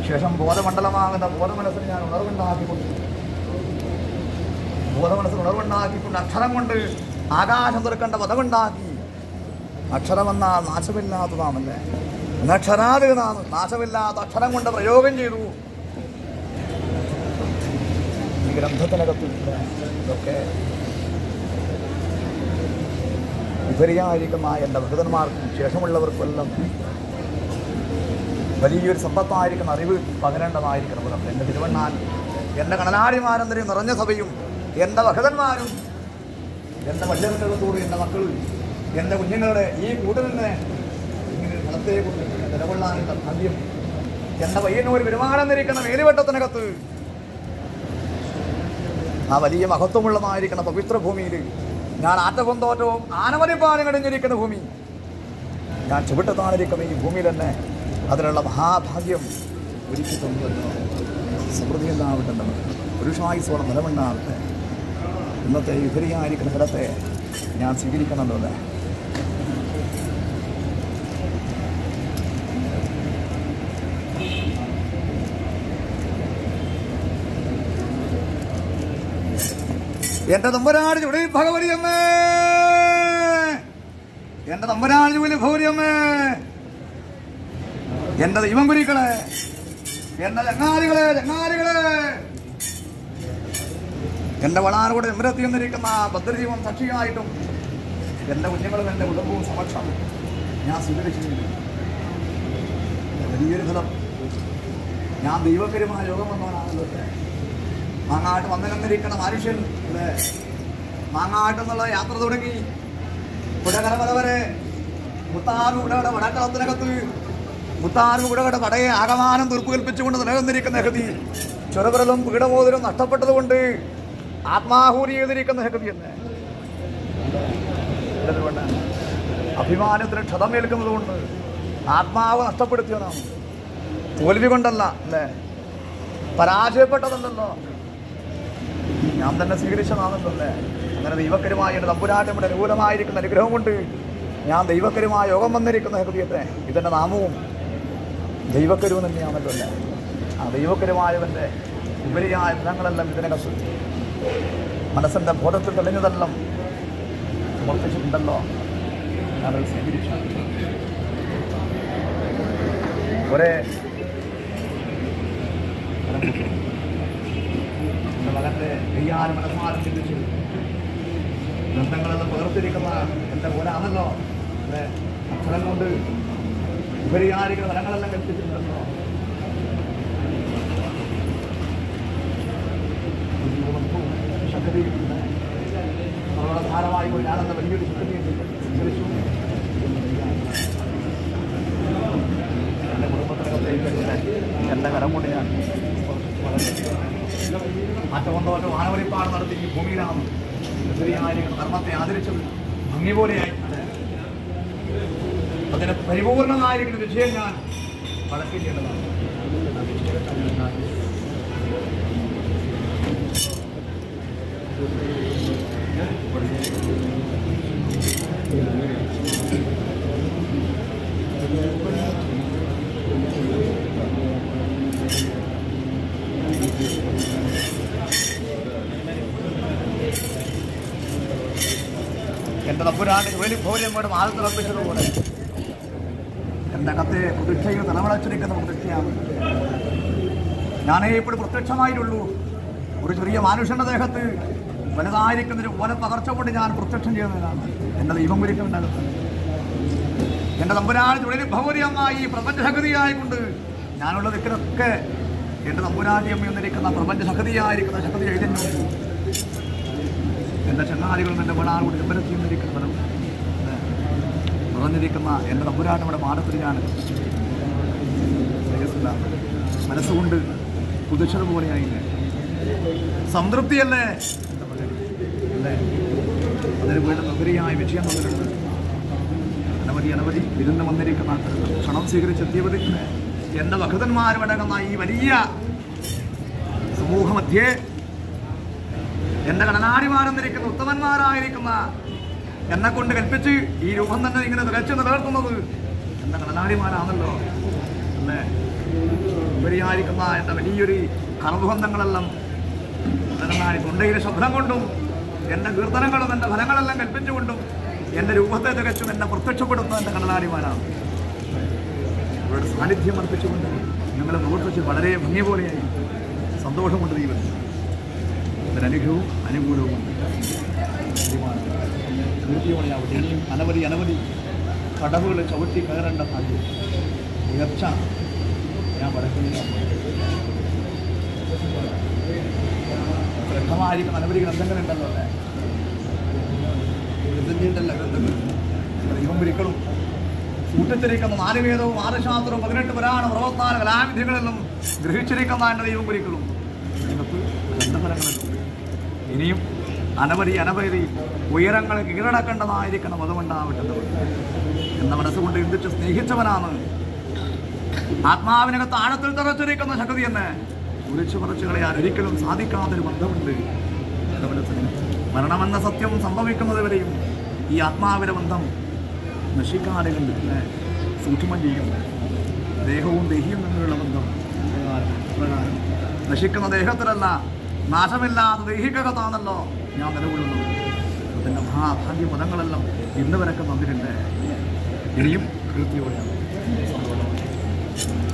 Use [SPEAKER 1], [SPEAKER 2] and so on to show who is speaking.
[SPEAKER 1] ശേഷം ബോധമണ്ഡലമാകുന്ന ബോധമനസ്സിന് ഞാൻ ഉണർവുണ്ടാക്കിക്കൊണ്ട് ബോധമനസ്സിന് ഉണർവുണ്ടാക്കിക്കൊണ്ട് അക്ഷരം കൊണ്ട് ആകാശം തുറക്കേണ്ട പദമുണ്ടാക്കി അക്ഷരമെന്നാൽ നാശമില്ലാത്തതാണല്ലേ അക്ഷരാധികനാണ് നാശമില്ലാത്ത അക്ഷരം കൊണ്ട് പ്രയോഗം ചെയ്തു ഈ ഗ്രന്ഥത്തിനകത്ത് ഇതൊക്കെ വിപരീതമായിരിക്കുന്ന എൻ്റെ ഭക്തന്മാർക്കും ശേഷമുള്ളവർക്കെല്ലാം വലിയൊരു സമ്പത്തായിരിക്കുന്ന അറിവ് പകരേണ്ടതായിരിക്കണം പുറത്ത് എൻ്റെ തിരുവണ്ണാൻ എൻ്റെ കണനാടിമാരന്തരം നിറഞ്ഞ സഭയും എൻ്റെ ഭക്തന്മാരും എൻ്റെ വല്യർക്കകത്തോട് എൻ്റെ മക്കൾ എൻ്റെ കുഞ്ഞുങ്ങളുടെ ഈ കൂട്ടലിനെ ഇങ്ങനെ ഫലത്തെ കൊണ്ട് നിലകൊള്ളാനുള്ള ഭാഗ്യം എൻ്റെ പയ്യന്നൂർ പെരുമാറുന്നിരിക്കുന്ന മേലുവട്ടത്തിനകത്ത് ആ വലിയ മഹത്വമുള്ളതായിരിക്കുന്ന പവിത്ര ഭൂമിയിൽ ഞാൻ ആറ്റവും തോറ്റവും ആനമതിപ്പാനം കടിഞ്ഞിരിക്കുന്ന ഭൂമി ഞാൻ ചുവട്ടത്താണിരിക്കുന്ന ഈ ഭൂമിയിൽ തന്നെ അതിനുള്ള മഹാഭാഗ്യം ഒരുക്കി തന്നു സമൃദ്ധി ഉണ്ടാവട്ടെ പുരുഷായുസോളം നിലമുണ്ടാവട്ടെ ഇന്നത്തെ വിപരീതമായിരിക്കുന്ന ഫലത്തെ ഞാൻ സ്വീകരിക്കണമല്ലോ അല്ലേ എന്റെ തമ്പുരാട് ചുവടി ഭഗവതിയമ്മേ എന്റെ തമ്പുരാട് ചുവടി ഭഗവതിയമ്മേ എന്റെ ദൈവം കുരിക്കളെ എന്റെ ചങ്ങാതികളെ ചങ്ങാതികളെ എന്റെ വളാനോട് എമ്പരത്തി എന്നിരിക്കുന്ന ഭദ്രജീവൻ സാക്ഷിയായിട്ടും എന്റെ കുഞ്ഞുങ്ങളും എന്റെ കുടുംബവും സമക്ഷം ഞാൻ സ്വീകരിച്ചിട്ടുണ്ട് വലിയൊരു ഫലം ഞാൻ ദൈവകരമായ യോഗം വന്നവനാണല്ലോ മാങ്ങാട്ട് വന്നു നിന്നിരിക്കുന്ന മനുഷ്യൻ അല്ലേ മാങ്ങാട്ട് എന്നുള്ള യാത്ര തുടങ്ങി കുടകര വരെ മുത്താറുടയുടെ വടക്കളത്തിനകത്ത് മുത്താറുടയുടെ വടയെ ആകമാനം തീർപ്പ് കൽപ്പിച്ചുകൊണ്ട് നിലനിന്നിരിക്കുന്ന ഹൃതി ചുരവിരലും പീഠമോതിരം നഷ്ടപ്പെട്ടതുകൊണ്ട് ആത്മാഹൂരി ചെയ്തിരിക്കുന്ന ഹൃതി തന്നെ എന്തുകൊണ്ട്? അഭിമാനത്തിന് ക്ഷതമേൽക്കുന്നത് കൊണ്ട് ആത്മാവ് നഷ്ടപ്പെടുത്തിയതാണ് തോൽവി കൊണ്ടല്ല അല്ലേ പരാജയപ്പെട്ടതല്ലല്ലോ ഞാൻ തന്നെ സ്വീകരിച്ചതാണല്ലോ അല്ലേ അങ്ങനെ ദൈവക്കരുമായ എൻ്റെ തമ്പുരാട്ടയുടെ അനുകൂലമായിരിക്കുന്ന അനുഗ്രഹം കൊണ്ട് ഞാൻ ദൈവക്കരുമായ യോഗം വന്നിരിക്കുന്ന ഹൃദയത്തെ ഇതെൻ്റെ നാമവും ദൈവക്കരുവ് തന്നെയാണല്ലോ അല്ലേ ആ ദൈവക്കരുമായവൻ്റെ ഉപരിയായ ഫലങ്ങളെല്ലാം ഇതിനകത്ത് മനസ്സിൻ്റെ ബോധത്തിൽ തെളിഞ്ഞതെല്ലാം സമർപ്പിച്ചിട്ടുണ്ടല്ലോ ഞാനത് സ്വീകരിച്ചു ഒരേ എൻ്റെ മകൻ്റെ കയ്യാൽ മനസ്സാരം ചിന്തിച്ചു ബന്ധങ്ങളെല്ലാം പകർത്തിരിക്കുന്ന എൻ്റെ പോലാണല്ലോ അല്ലേ അക്ഷരം കൊണ്ട് ഉപരിയാരിക്കുന്ന ഫലങ്ങളെല്ലാം കൽപ്പിച്ചിട്ടുണ്ടല്ലോ ശക്തി സർവധാരമായി ഞാനെന്ന വലിയൊരു ശക്തിയെ സ്വീകരിച്ചു എൻ്റെ കുടുംബത്തിനകത്തേക്ക് എൻ്റെ കരം കൊണ്ട് ഞാൻ മാറ്റമൊന്നോറ്റോ ആനവരിപ്പാട് നടത്തി ഈ ഭൂമിയിലാണ് ശരിയായിരിക്കുന്ന കർമ്മത്തെ ആദരിച്ചത് ഭംഗി പോലെയായി അതിന് പരിപൂർണമായിരിക്കുന്ന വിജയം ഞാൻ വളർത്തി ചെയ്യേണ്ടതാണ് എൻ്റെ തമ്പുരാന്റെ ജോലി ഭൗര്യമ്മയുടെ മാതൃ തിളപ്പിച്ചതുപോലെ എൻ്റെ അകത്തെ പ്രതീക്ഷയിൽ തലമുളച്ചിരിക്കുന്ന പ്രതീക്ഷയാണ് ഞാനേ ഇപ്പോൾ പ്രത്യക്ഷമായിട്ടുള്ളൂ ഒരു ചെറിയ മനുഷ്യന്റെ ദേഹത്ത് വലുതായിരിക്കുന്ന ഒരു ഓല പകർച്ച കൊണ്ട് ഞാൻ പ്രത്യക്ഷം ചെയ്യുന്നതിനാണ് എൻ്റെ ദൈവം ഒരിക്കലും അകത്ത് എൻ്റെ തമ്പുരാൻ തൊഴിൽ ഭൗര്യമായി പ്രപഞ്ചശക്തിയായിക്കൊണ്ട് ഞാനുള്ള ദിക്കിലൊക്കെ എൻ്റെ തമ്പുരാട്ടി അമ്മ എന്നിരിക്കുന്ന പ്രപഞ്ചശക്തിയായിരിക്കുന്ന ശക്തി ചൈതന്യം എൻ്റെ ചങ്ങാതികളും എൻ്റെ വീണാളോട് ചെമ്പരത്തിന്നിരിക്കുന്നവരും നിറഞ്ഞിരിക്കുന്ന എൻ്റെ തമ്പുരാട്ടയുടെ മാടത്തിൽ ഞാൻ ശ്രേയസ്സില്ല മനസ്സുകൊണ്ട് കുതിച്ചതുപോലെയായില്ലേ സംതൃപ്തിയല്ലേ അല്ലേ അതിന് വീണ്ടും ഉപരിയായ വിജയം വന്നിട്ടുണ്ട് അനവധി അനവധി വിരുന്ന് വന്നിരിക്കുന്ന ക്ഷണം സ്വീകരിച്ചെത്തിയവർ എൻ്റെ ഭക്തന്മാരുമടങ്ങുന്ന ഈ വലിയ സമൂഹമധ്യേ എൻ്റെ കടനാടിമാരെന്നിരിക്കുന്ന ഉത്തമന്മാരായിരിക്കുന്ന എന്നെ കൊണ്ട് കൽപ്പിച്ച് ഈ രൂപം തന്നെ ഇങ്ങനെ നിലച്ചു നിലനിർത്തുന്നത് എൻ്റെ കടനാടിമാരാണല്ലോ അല്ലേ ഉപരിയായിരിക്കുന്ന എൻ്റെ വലിയൊരു കർമ്മബന്ധങ്ങളെല്ലാം അതെന്നാണ് തൊണ്ടയിലെ ശബ്ദം കൊണ്ടും എൻ്റെ കീർത്തനങ്ങളും എൻ്റെ ഫലങ്ങളെല്ലാം കൽപ്പിച്ചുകൊണ്ടും എൻ്റെ രൂപത്തെ തികച്ചും എന്നെ പ്രത്യക്ഷപ്പെടുത്തുന്ന എൻ്റെ കടലാടിമാരാണ് അവരുടെ സാന്നിധ്യം അർപ്പിച്ചുകൊണ്ട് ഞങ്ങൾ പ്രവർത്തിച്ച് വളരെ ഭംഗി പോലെയായി സന്തോഷമുണ്ട് ദൈവം ഇതിനനുഗ്രഹവും അനുകൂലവുമുണ്ട് ദൈവമാണ്. കീർത്തിയോടെയാവട്ടെ ഇനിയും അനവധി അനവധി കടവുകൾ ചവിട്ടി കയറേണ്ട ഭാഗ്യം ഉയർച്ച ഞാൻ വടക്കുന്നില്ല വ്യക്തമായിരിക്കുന്ന അനവധി ഗ്രന്ഥങ്ങളുണ്ടല്ലോ അല്ലേ ഗ്രന്ഥങ്ങളുണ്ടല്ലോ ഗ്രന്ഥങ്ങൾ ദൈവം ഒരിക്കലും കൂട്ടിച്ചിരിക്കുന്ന നാല് വേദവും ആറ് ശാസ്ത്രവും പതിനെട്ട് പുരാണ പ്രവർത്തന കലാവിധികളെല്ലാം ഗ്രഹിച്ചിരിക്കുന്ന എൻ്റെ ദൈവം ഒരിക്കലും നിങ്ങൾക്ക് ഗ്രന്ഥഫലങ്ങളുണ്ട് ഇനിയും അനവധി അനവധി ഉയരങ്ങൾ കീഴടക്കേണ്ടതായിരിക്കണം അതുകൊണ്ടാവട്ടെ എന്ന മനസ്സുകൊണ്ട് ചിന്തിച്ച് സ്നേഹിച്ചവനാണ് ആത്മാവിനകത്ത് ആഴത്തിൽ തറച്ചിരിക്കുന്ന ശക്തി എന്ന് കുറിച്ചു പറച്ചു കളയാൻ ഒരിക്കലും സാധിക്കാത്തൊരു ബന്ധമുണ്ട് എൻ്റെ മനസ്സിന് മരണമെന്ന സത്യം സംഭവിക്കുന്നത് വരെയും ഈ ആത്മാവിന്റെ ബന്ധം നശിക്കാതെ കണ്ട് ഇതിനെ സൂക്ഷ്മം ചെയ്യും ദേഹവും ദേഹിയും തമ്മിലുള്ള ബന്ധം പ്രകാരം പ്രകാരം നശിക്കുന്ന ദേഹത്തിലല്ല നാശമില്ലാത്ത ദൈഹികതാണല്ലോ ഞാൻ നിലകൊള്ളുന്നത് അതിൻ്റെ മഹാഭാഗ്യ പദങ്ങളെല്ലാം ഇന്ന് വരക്കെ തന്നിട്ടുണ്ട് ഇനിയും കീർത്തിയോടെയാണ് സന്തോഷം